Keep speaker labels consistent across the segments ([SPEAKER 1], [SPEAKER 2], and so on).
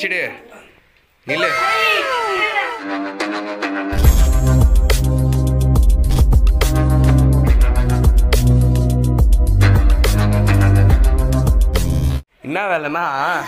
[SPEAKER 1] ஏஞ்சிடு நில்லு என்ன வேலைன்னா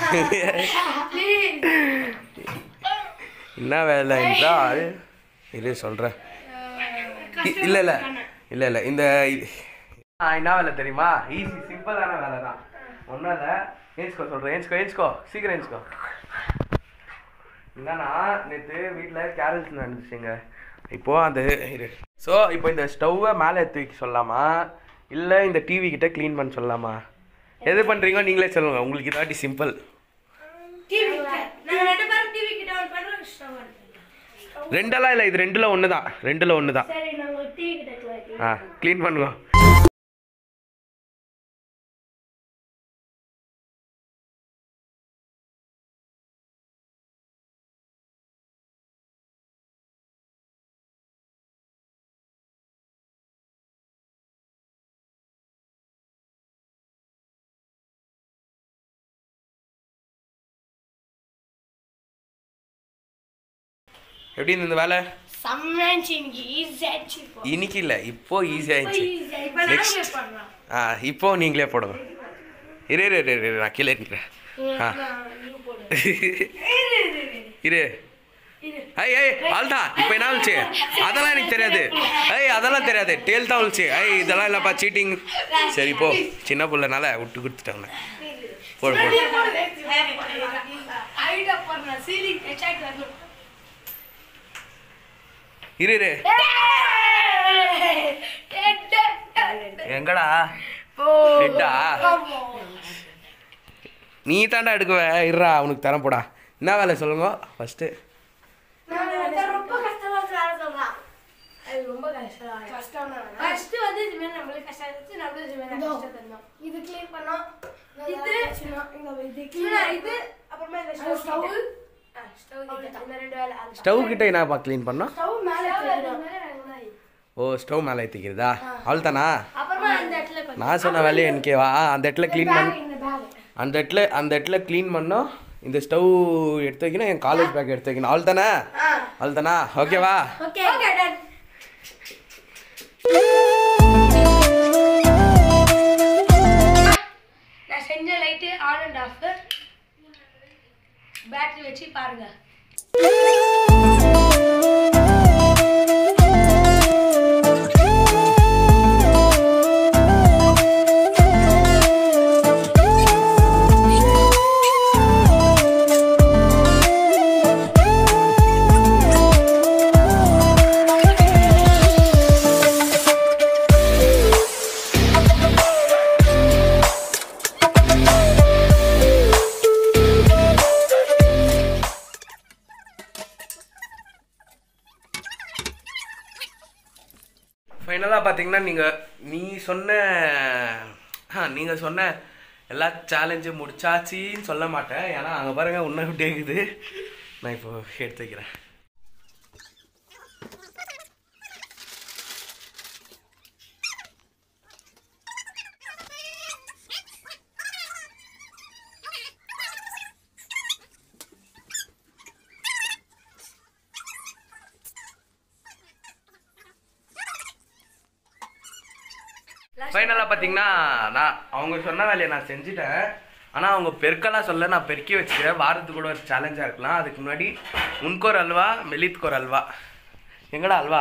[SPEAKER 1] என்ன வேலை என்றால் இரு சொல்கிறேன் இல்லை இல்லை இல்லை இல்லை இந்த இது- ஆ, என்ன வேலை தெரியுமா ஈஸி சிம்பிளான வேலை தான் ஒன்றும் இல்லை ஏஞ்சிக்கோ சொல்கிறேன் ஏஞ்சிக்கோ ஏஞ்சிக்கோ சீக்கிரம் ஏஞ்சிக்கோ என்னன்னா நேற்று வீட்டில் கேரல்ஸ் நடந்துச்சுங்க இப்போது அந்த இரு ஸோ இப்போ இந்த ஸ்டவ்வை மேலே எடுத்து வைக்க சொல்லலாமா இல்லை இந்த டிவி கிட்ட க்ளீன் பண்ண சொல்லலாமா எது பண்ணுறீங்க நீங்களே சொல்லுங்க உங்களுக்கு இதாட்டி சிம்பிள்
[SPEAKER 2] டிவி நாங்க ரெண்டு பேரும் டிவி கிட்ட ஒரு பண்றோம் ஸ்டவ்
[SPEAKER 1] ரெண்டெல்லாம் இல்லை இது ரெண்டில் ஒன்று தான் ரெண்டில் ஒன்று தான்
[SPEAKER 2] சரி நாங்க டிவி கிட்ட வைக்கிறோம்.
[SPEAKER 1] ஆ க்ளீன் பண்ணுங்க எப்படி இருந்தது இந்த வேலை
[SPEAKER 2] செம்மையாச்சு இன்னைக்கு ஈஸியாச்சு இப்போ
[SPEAKER 1] இன்னைக்கு இல்லை இப்போ ஈஸியாகிடுச்சு
[SPEAKER 2] ஈஸியா இப்போ நாங்களே பண்றோம்
[SPEAKER 1] ஆ இப்போ நீங்களே போடுங்க இரு இரு இரு, இரு நான் கீழே இருக்கிறேன் ஆ
[SPEAKER 2] நீங்க போடு
[SPEAKER 1] இரு ஐய் ஐய் அவ்வளோதான் இப்போ என்ன விழுச்சு அதெல்லாம் எனக்கு தெரியாது ஐய் அதெல்லாம் தெரியாது டேல் தான் விழுச்சு ஐய் இதெல்லாம் இல்லைப்பா சீட்டிங் சரி போ சின்ன பிள்ளைனால விட்டு கொடுத்துட்டேன் உன்னை. போடு போடு
[SPEAKER 2] ஐடியா பண்ண சீலிங் எச்சாக் வரணும்
[SPEAKER 1] இரு இரு எங்கடா ஹெட்டா நீ தாண்டா எடுக்குவ இருடா உனக்கு தரேன் போடா என்ன வேலை சொல்லுங்க ஃபஸ்ட்டு
[SPEAKER 2] ரொம்ப கஷ்டமா இருக்கு வேலை சொல்றான் அது ரொம்ப கஷ்டம் கஷ்டம் ஃபர்ஸ்ட் வந்து இது மாதிரி நம்மளுக்கு கஷ்டம் இருந்துச்சு நம்மளும் இது மாதிரி கஷ்டம் தந்தோம் இது க்ளீன் பண்ணோம் இது இது க்ளீன் இது அப்புறமா இந்த ஸ்டவ் ஸ்டவ் ஸ்டவ் இந்த ரெண்டு வேலை
[SPEAKER 1] ஸ்டவ் கிட்ட என்னப்பா க்ளீன் பண்ணோம்
[SPEAKER 2] ஸ்டவ் மேல
[SPEAKER 1] ஓ ஸ்டவ் மேலே ஏற்றிக்கிறதா அவ்வளோதானா
[SPEAKER 2] அப்புறமா அந்த இடத்துல கொஞ்சம்
[SPEAKER 1] நான் சொன்ன வேலையை எனக்கே வா அந்த இடத்துல க்ளீன் பண்ண
[SPEAKER 2] இந்த பேக்
[SPEAKER 1] அந்த இடத்துல அந்த இடத்துல க்ளீன் பண்ணோம் இந்த ஸ்டவ் எடுத்து வைக்கணும் என் காலேஜ் பேக் எடுத்து வைக்கணும் அவ்வளோதானே அவ்வளோதானா ஓகேவா
[SPEAKER 2] ஓகே ஓகே டன் நான் செஞ்ச light on and off battery வச்சு பாருங்க
[SPEAKER 1] ஃபைனலாக பார்த்தீங்கன்னா நீங்கள் நீ சொன்ன ஆ நீங்கள் சொன்ன எல்லா சேலஞ்சும் முடிச்சாச்சின்னு சொல்ல மாட்டேன் ஏன்னா அங்கே பாருங்க உன்னை விட்டு இருக்குது நான் இப்போ எடுத்து வைக்கிறேன் ஃபைனலாக பார்த்தீங்கன்னா நான் அவங்க சொன்ன வேலையை நான் செஞ்சுட்டேன் ஆனால் அவங்க பெருக்கெல்லாம் சொல்ல நான் பெருக்கி வச்சுக்கிறேன் வாரத்துக்கு கூட ஒரு சேலஞ்சாக இருக்கலாம் அதுக்கு முன்னாடி உனக்கு ஒரு அல்வா மெலித்துக்கு ஒரு அல்வா எங்கடா அல்வா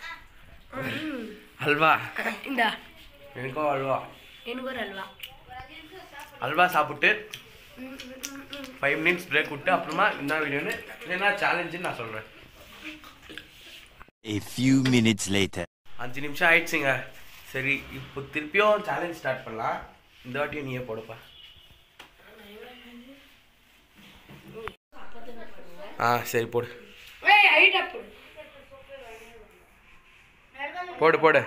[SPEAKER 1] அல்வா
[SPEAKER 2] இந்த
[SPEAKER 1] எனக்கும் அல்வா
[SPEAKER 2] எனக்கு ஒரு அல்வா
[SPEAKER 1] அல்வா சாப்பிட்டு ஃபைவ் மினிட்ஸ் பிரேக் விட்டு அப்புறமா என்ன வீடியோன்னு என்ன சேலஞ்சுன்னு நான் சொல்கிறேன்
[SPEAKER 3] A few minutes later.
[SPEAKER 1] அஞ்சு நிமிஷம் ஆயிடுச்சுங்க சரி இப்போ திருப்பியும் சேலஞ்ச் ஸ்டார்ட் பண்ணலாம் இந்த வாட்டியும் நீயே போடுப்பா ஆ சரி போடு
[SPEAKER 2] ஏய் ஐடியா போடு
[SPEAKER 1] போடு போடு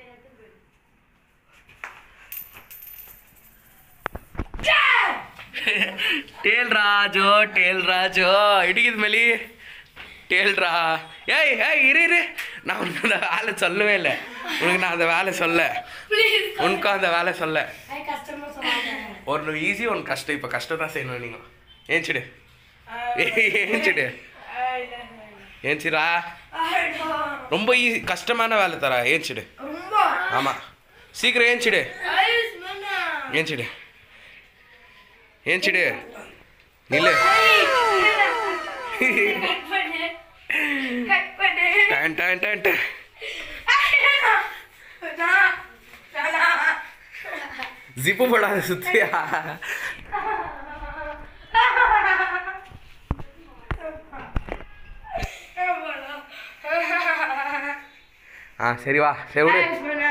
[SPEAKER 1] டேல் ராஜோ டேல் ராஜோ இடிக்குது மெலி டேல்ரா ஏய் ஏய் இரு இரு நான் உனக்கு அந்த வேலை சொல்லவே இல்லை உனக்கு நான் அந்த வேலை சொல்ல
[SPEAKER 2] ப்ளீஸ்
[SPEAKER 1] உனக்கும் அந்த வேலை சொல்ல
[SPEAKER 2] ஐ கஸ்டமர் சொன்னாங்க
[SPEAKER 1] ஒன்று ஈஸி ஒன்று கஷ்டம் இப்போ கஷ்டம் தான் செய்யணும் நீங்கள் ஏஞ்சிடு ஏஞ்சிடு ஏஞ்சிரா ரொம்ப ஈ கஷ்டமான வேலை தர ஏஞ்சிடு
[SPEAKER 2] ரொம்ப
[SPEAKER 1] ஆமாம் சீக்கிரம் ஏஞ்சிடு
[SPEAKER 2] ஐஸ் மண்ணா
[SPEAKER 1] ஏஞ்சிடு ஏஞ்சிடு நில்லு
[SPEAKER 2] கட் பண்ணு கட் பண்ணு
[SPEAKER 1] done done done done. Zip போடாத சுத்தியா ஆ சரி வா சரி விடு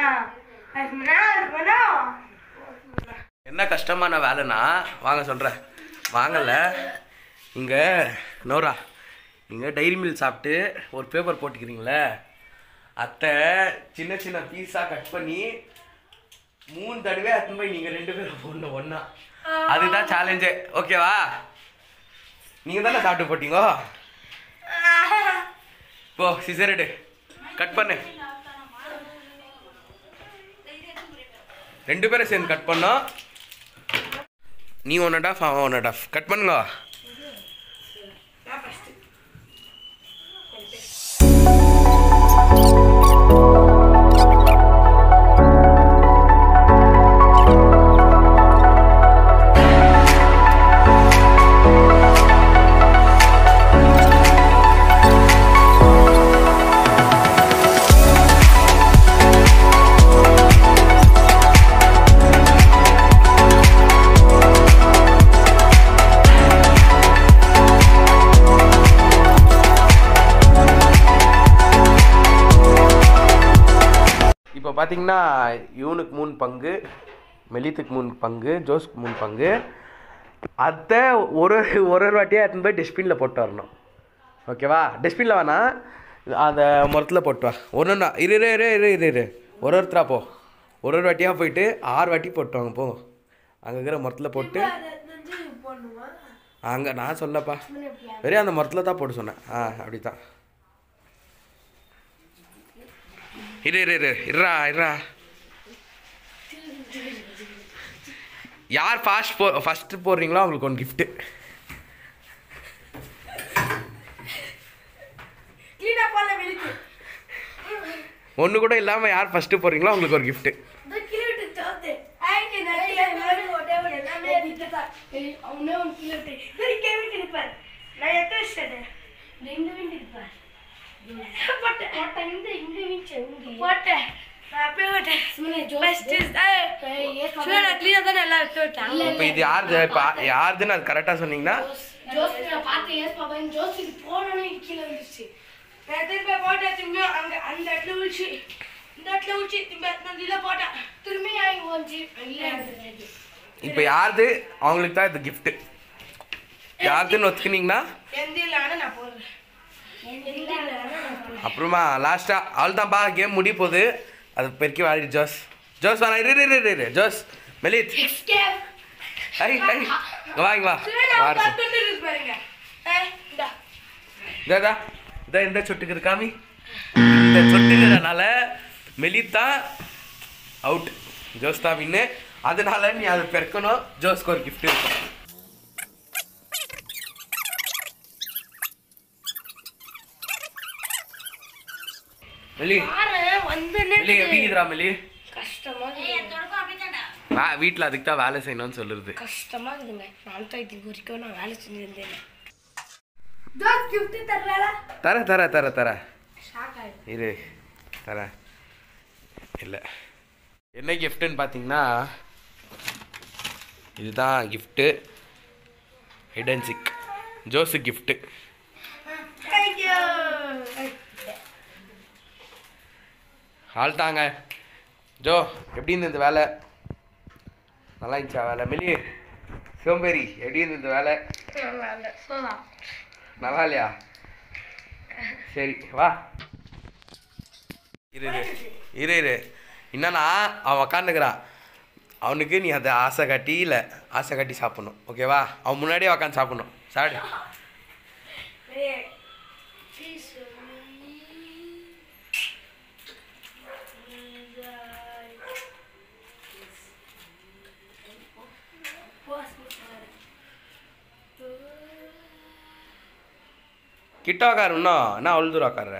[SPEAKER 1] என்ன கஷ்டமான வேலைனா வாங்க சொல்கிறேன் வாங்கல இங்கே நோரா இங்கே டைரி மில்க் சாப்பிட்டு ஒரு பேப்பர் போட்டுக்கிறீங்களே அத்தை சின்ன சின்ன பீஸாக கட் பண்ணி மூணு தடவை அத்தனை போய் நீங்கள் ரெண்டு பேரும் போடணும் ஒன்றா அதுதான் சேலஞ்சே ஓகேவா நீங்கள் தானே சாப்பிட்டு போட்டீங்கோ போ சிசரடு கட் பண்ணு ரெண்டு பேரும் சேர்ந்து கட் பண்ணோம் நீ ஒன் அண்ட் ஆஃப் அவன் ஒன் அண்ட் ஆஃப் கட் பண்ணுங்க இப்போ பார்த்தீங்கன்னா இவனுக்கு மூணு பங்கு மெலித்துக்கு மூணு பங்கு ஜோஸ்க்கு மூணு பங்கு அதை ஒரு ஒரு ஒரு வாட்டியாக எடுத்துன்னு போய் டஸ்ட்பினில் போட்டு வரணும் ஓகேவா டஸ்ட்பினில் வேணாம் அந்த முரத்தில் போட்டு வா ஒன்று ஒன்றா இரு இரு இரு இரு இரு இரு ஒரு ஒருத்தரா போ ஒரு ஒரு வாட்டியாக போயிட்டு ஆறு வாட்டி போட்டு வாங்க போ அங்கே இருக்கிற முரத்தில் போட்டு
[SPEAKER 2] போடணுமா
[SPEAKER 1] அங்கே நான் சொல்லப்பா வெறும் அந்த மரத்தில் தான் போட்டு சொன்னேன் ஆ அப்படி தான் இரு இரு இரு இருடா இருடா யார் ஃபாஸ்ட் போ ஃபஸ்ட்டு போடுறீங்களோ அவங்களுக்கு ஒன்று கிஃப்ட்டு
[SPEAKER 2] கிளீனா பண்ண வெளிக்கு
[SPEAKER 1] ஒன்று கூட இல்லாமல் யார் ஃபஸ்ட்டு போடுறீங்களோ அவங்களுக்கு ஒரு கிஃப்ட்டு
[SPEAKER 2] இந்த கிலோட்டு தோத்து ஐக்கு நட்டியா மேலே ஓட்டே ஓட எல்லாமே விட்டுட்டா அவனே ஒரு கிலோட்டு சரி கேவிட்டு இருப்பார் நான் எத்தனை வருஷம் ரெண்டு வீட்டு இருப்பார் போட்டேன் போட்டேன் இந்த இந்த வீச்சு போட்டேன் நான் அப்படியே போட்டேன் சும்மா ஜோஸ்ட் சும்மா கிளீனா தான் நல்லா விட்டுட்டேன்
[SPEAKER 1] இப்போ இது யாருது இப்போ யாருதுன்னு அது கரெக்டாக சொன்னீங்கன்னா
[SPEAKER 2] ஜோஸ் நான் பார்த்து ஏஸ் பாப்பா ஜோஸ் இது போனோன்னே கீழே விழுந்துச்சு நான் திரும்ப போட்டேன் திரும்பி அங்க அந்த இடத்துல விழுச்சு இந்த இடத்துல விழுச்சு திரும்ப நான் இதில் போட்டேன் திரும்பி வாங்கி வந்துச்சு இல்லை
[SPEAKER 1] இப்போ யாருது அவங்களுக்கு தான் இது கிஃப்ட்டு யாருதுன்னு ஒத்துக்கினீங்கன்னா
[SPEAKER 2] எந்த இல்லைன்னு நான் போடுறேன் எந்த இல்லைன்னு நான் போடுறேன்
[SPEAKER 1] அப்புறமா லாஸ்ட்டாக அவள் தான்ப்பா கேம் முடிய போகுது அது பெருக்கி வாடி ஜோஸ் ஜோஸ் வேணா இரு இரு, இரு இரு ஜோஸ் மெலித்
[SPEAKER 2] எஸ்கேப்
[SPEAKER 1] ஐ ஐ இங்க வா இங்க வா வா இருக்கு.
[SPEAKER 2] பாருங்க ஏய், இந்தா.
[SPEAKER 1] இதாடா இதா இந்த சொட்டுக்கு இருக்காமி இந்த சொட்டுக்கிறனால மெலித்தா அவுட் ஜோஸ் தான் வின்னு அதனால நீ அதை பெருக்கணும் ஜோஸ்க்கு ஒரு gift இருக்கும் மெலி
[SPEAKER 2] பாரு, வந்தனே
[SPEAKER 1] மெலி எப்படி இருக்குதுடா மெலி
[SPEAKER 2] கஷ்டமா இருக்குது.
[SPEAKER 1] வா வீட்டில் அதுக்கு தான் வேலை செய்யணும்னு சொல்லுறது
[SPEAKER 2] கஷ்டமா இருக்குதுங்க நான் தான் இது வரைக்கும் நான் வேலை செஞ்சிருந்தேன் ஜோஸ் கிஃப்ட் தரல
[SPEAKER 1] தர தர தர தர
[SPEAKER 2] ஷாக் ஆயிடுச்சு
[SPEAKER 1] இரு தரேன் இல்லை என்ன கிஃப்ட்டுன்னு பார்த்தீங்கன்னா இதுதான் கிஃப்ட்டு ஹிடன்சிக் ஜோஸு கிஃப்ட்டு
[SPEAKER 2] தேங்க்யூ
[SPEAKER 1] ஆள் தாங்க ஜோ எப்படி இருந்தது இந்த வேலை நல்லா இருந்துச்சா வேலை மெலி சோம்பேறி எப்படி இருந்தது இந்த வேலை
[SPEAKER 2] சொல்லலாம்
[SPEAKER 1] நல்லா இல்லையா சரி வா இரு இரு இரு இரு என்னன்னா அவன் உக்காந்துக்கிறான் அவனுக்கு நீ அதை ஆசை காட்டி இல்லை ஆசை காட்டி சாப்பிட்ணும் ஓகேவா அவன் முன்னாடியே உக்காந்து சாப்பிட்ணும் சாப்பிடு கிட்ட உக்காரு இன்னும் என்ன அவ்வளோ தூரம் உக்காடுற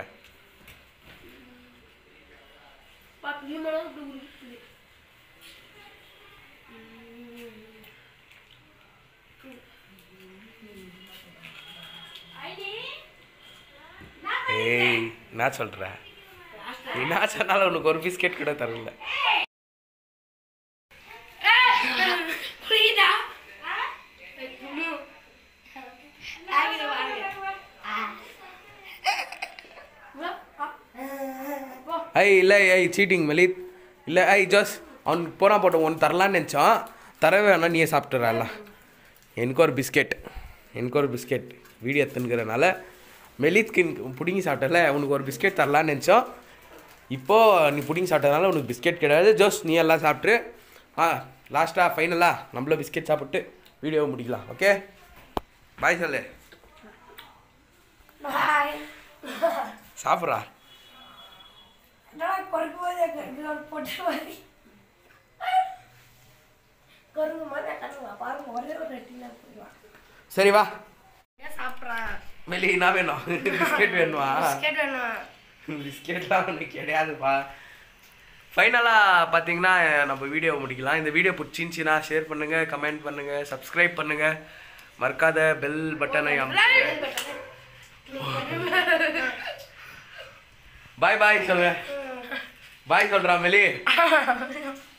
[SPEAKER 2] பாப்பி மேலும் இப்படி உருட்டுது.
[SPEAKER 1] ஏய் என்ன சொல்ற என்ன சொன்னாலும் உனக்கு ஒரு பிஸ்கெட் கூட தரல
[SPEAKER 2] புரியுதா ஆகிட பாருங்க வா, வா. வா.
[SPEAKER 1] ஐ இல்லை ஐ சீட்டிங் மலித் இல்லை ஐ ஜோஸ் அவனுக்கு போனா போட்ட ஒன்று தரலான்னு நினச்சோம் தரவே வேணாம் நீயே சாப்பிட்டுறல எனக்கு ஒரு பிஸ்கெட் எனக்கு ஒரு பிஸ்கெட் வீடியோ எடுத்துனுக்கிறனால மெலித்க்கு பிடுங்கி சாப்பிட்டல உனக்கு ஒரு பிஸ்கெட் தரலான்னு நினச்சோம் இப்போது நீ பிடுங்கி சாப்பிட்டதுனால உனக்கு பிஸ்கெட் கிடையாது ஜோஸ் நீ எல்லாம் சாப்பிட்ரு ஆ லாஸ்ட்டாக ஃபைனலாக நம்மளும் பிஸ்கெட் சாப்பிட்டு வீடியோவை முடிக்கலாம் ஓகே பாய் சொல்லு
[SPEAKER 2] பாய்
[SPEAKER 1] சாப்பிட்றா
[SPEAKER 2] நான் கொறுக்கு போதே கருங்கல் போட்டு மாதிரி கருங்கு மாதிரி கருங்க பாருங்க ஒரே ஒரு ரெட்டில போயிடுவான்
[SPEAKER 1] சரி வா
[SPEAKER 2] ஏன் சாப்பிட்றான்
[SPEAKER 1] மெலி என்ன வேணும் பிஸ்கெட் வேணுமா
[SPEAKER 2] பிஸ்கெட் வேணும்
[SPEAKER 1] பிஸ்கெட்லாம் ஒன்றும் கிடையாதுப்பா ஃபைனலாக பார்த்தீங்கன்னா நம்ம வீடியோ முடிக்கலாம் இந்த வீடியோ பிடிச்சிருந்துச்சின்னா ஷேர் பண்ணுங்கள் கமெண்ட் பண்ணுங்கள் சப்ஸ்கிரைப் பண்ணுங்கள் மறக்காத பெல் பட்டனை அமுக்குங்க பாய் பாய் சொல்லுங்க பாய் சொல்கிறா மெலி